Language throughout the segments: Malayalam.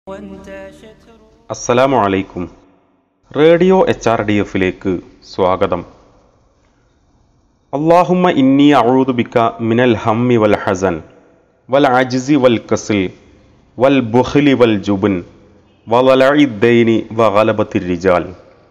അസ്സലാമു അലൈക്കും റേഡിയോ എച്ച് ആർ ഡി എഫിലേക്ക് സ്വാഗതം അള്ളാഹുമ്മ ഇന്നി അഊദു ബിക മിനൽ ഹമ്മി വൽ ഹസൻ വൽ അജ്സി വൽ കസിൽ വൽ ബുഖ്ലി വൽ ജുബൻ വലഇദ്ദൈനി വഗലബത്തിർ റിജാൽ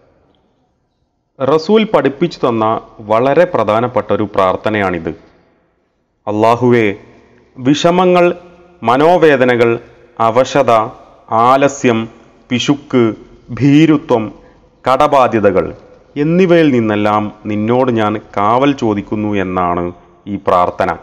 റസൂൽ പഠിപ്പിച്ചു തന്ന വളരെ പ്രധാനപ്പെട്ട ഒരു പ്രാർത്ഥനയാണിത് അള്ളാഹുവെ വിഷമങ്ങൾ മനോവേദനകൾ അവശത ആലസ്യം പിശുക്ക് ഭീരുത്വം കടബാധ്യതകൾ എന്നിവയിൽ നിന്നെല്ലാം നിന്നോട് ഞാൻ കാവൽ ചോദിക്കുന്നു എന്നാണ് ഈ പ്രാർത്ഥന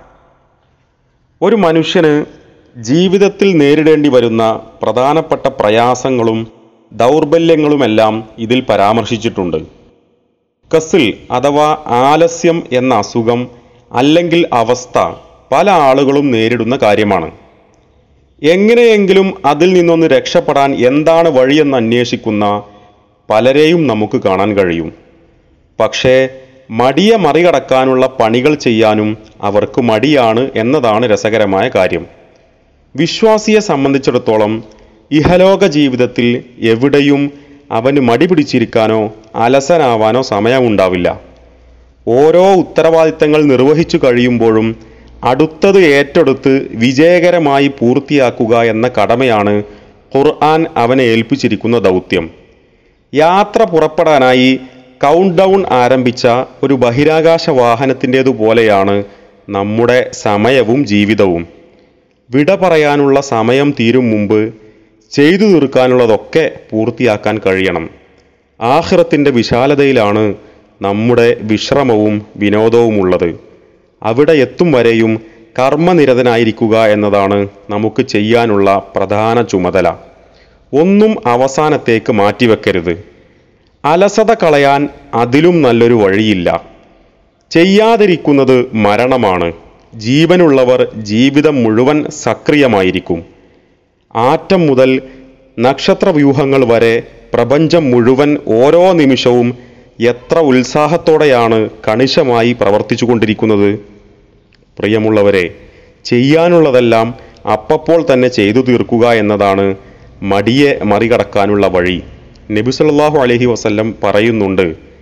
ഒരു മനുഷ്യന് ജീവിതത്തിൽ നേരിടേണ്ടി വരുന്ന പ്രധാനപ്പെട്ട പ്രയാസങ്ങളും ദൗർബല്യങ്ങളുമെല്ലാം ഇതിൽ പരാമർശിച്ചിട്ടുണ്ട് കസിൽ അഥവാ ആലസ്യം എന്ന അസുഖം അല്ലെങ്കിൽ അവസ്ഥ പല ആളുകളും നേരിടുന്ന കാര്യമാണ് എങ്ങനെയെങ്കിലും അതിൽ നിന്നൊന്ന് രക്ഷപ്പെടാൻ എന്താണ് വഴിയെന്ന് അന്വേഷിക്കുന്ന പലരെയും നമുക്ക് കാണാൻ കഴിയും പക്ഷേ മടിയെ മറികടക്കാനുള്ള പണികൾ ചെയ്യാനും അവർക്ക് മടിയാണ് എന്നതാണ് രസകരമായ കാര്യം വിശ്വാസിയെ സംബന്ധിച്ചിടത്തോളം ഇഹലോക ജീവിതത്തിൽ എവിടെയും അവന് മടി പിടിച്ചിരിക്കാനോ അലസനാവാനോ സമയമുണ്ടാവില്ല ഓരോ ഉത്തരവാദിത്തങ്ങൾ നിർവഹിച്ചു കഴിയുമ്പോഴും അടുത്തത് ഏറ്റെടുത്ത് വിജയകരമായി പൂർത്തിയാക്കുക എന്ന കടമയാണ് ഖുർആൻ അവനെ ഏൽപ്പിച്ചിരിക്കുന്ന ദൗത്യം യാത്ര പുറപ്പെടാനായി കൗണ്ട് ഡൗൺ ആരംഭിച്ച ഒരു ബഹിരാകാശ വാഹനത്തിൻ്റേതുപോലെയാണ് നമ്മുടെ സമയവും ജീവിതവും വിട പറയാനുള്ള സമയം തീരും മുമ്പ് ചെയ്തു തീർക്കാനുള്ളതൊക്കെ പൂർത്തിയാക്കാൻ കഴിയണം ആഹ്റത്തിൻ്റെ വിശാലതയിലാണ് നമ്മുടെ വിശ്രമവും വിനോദവുമുള്ളത് അവിടെ എത്തും വരെയും കർമ്മനിരതനായിരിക്കുക എന്നതാണ് നമുക്ക് ചെയ്യാനുള്ള പ്രധാന ചുമതല ഒന്നും അവസാനത്തേക്ക് മാറ്റിവെക്കരുത് അലസത കളയാൻ അതിലും നല്ലൊരു വഴിയില്ല ചെയ്യാതിരിക്കുന്നത് മരണമാണ് ജീവനുള്ളവർ ജീവിതം മുഴുവൻ സക്രിയമായിരിക്കും ആറ്റം മുതൽ നക്ഷത്രവ്യൂഹങ്ങൾ വരെ പ്രപഞ്ചം മുഴുവൻ ഓരോ നിമിഷവും എത്ര ഉത്സാഹത്തോടെയാണ് കണിശമായി പ്രവർത്തിച്ചുകൊണ്ടിരിക്കുന്നത് പ്രിയമുള്ളവരെ ചെയ്യാനുള്ളതെല്ലാം അപ്പപ്പോൾ തന്നെ ചെയ്തു തീർക്കുക എന്നതാണ് മടിയെ മറികടക്കാനുള്ള വഴി നബി സല്ലല്ലാഹു അലൈഹി വസല്ലം പറയുന്നുണ്ട്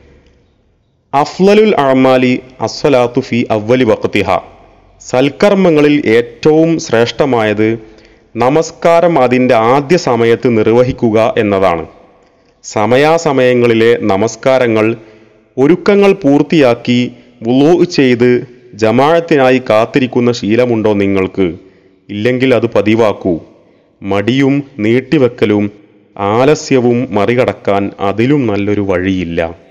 അഫ്ലലുൽ അഅമാലി അസ്സലാത്തു ഫി അവലി വഖ്തിഹ സൽക്കർമ്മങ്ങളിൽ ഏറ്റവും ശ്രേഷ്ഠമായത് നമസ്കാരം അതിൻ്റെ ആദ്യ സമയത്ത് നിർവഹിക്കുക എന്നതാണ് സമയാസമയങ്ങളിലെ നമസ്കാരങ്ങൾ ഒരുക്കങ്ങൾ പൂർത്തിയാക്കി വുളൂ ചെയ്ത് ജമാഅത്തിനായി കാത്തിരിക്കുന്ന ശീലമുണ്ടോ നിങ്ങൾക്ക് ഇല്ലെങ്കിൽ അത് പതിവാക്കൂ മടിയും നീട്ടിവെക്കലും ആലസ്യവും മറികടക്കാൻ അതിലും നല്ലൊരു വഴിയില്ല